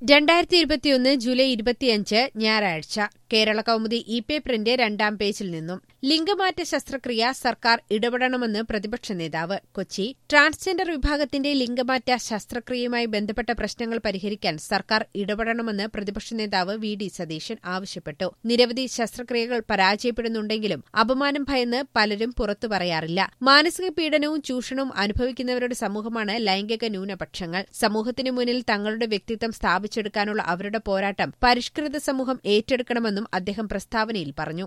രണ്ടായിരത്തി ഇരുപത്തിയൊന്ന് ജൂലൈ ഇരുപത്തിയഞ്ച് ഞായറാഴ്ച കേരള കൗമുദി ഇ പേപ്പറിന്റെ രണ്ടാം പേജിൽ നിന്നും ലിംഗമാറ്റ ശസ്ത്രക്രിയ സർക്കാർ ഇടപെടണമെന്ന് പ്രതിപക്ഷ നേതാവ് കൊച്ചി ട്രാൻസ്ജെൻഡർ വിഭാഗത്തിന്റെ ലിംഗമാറ്റ ശസ്ത്രക്രിയയുമായി ബന്ധപ്പെട്ട പ്രശ്നങ്ങൾ പരിഹരിക്കാൻ സർക്കാർ ഇടപെടണമെന്ന് പ്രതിപക്ഷ നേതാവ് വി ഡി സതീശൻ ആവശ്യപ്പെട്ടു നിരവധി ശസ്ത്രക്രിയകൾ പരാജയപ്പെടുന്നുണ്ടെങ്കിലും അപമാനം ഭയന്ന് പലരും പുറത്തു പറയാറില്ല മാനസിക പീഡനവും ചൂഷണവും അനുഭവിക്കുന്നവരുടെ സമൂഹമാണ് ലൈംഗിക ന്യൂനപക്ഷങ്ങൾ സമൂഹത്തിനു മുന്നിൽ തങ്ങളുടെ വ്യക്തിത്വം സ്ഥാപിച്ചെടുക്കാനുള്ള അവരുടെ പോരാട്ടം പരിഷ്കൃത സമൂഹം ഏറ്റെടുക്കണമെന്നും അദ്ദേഹം പ്രസ്താവനയിൽ പറഞ്ഞു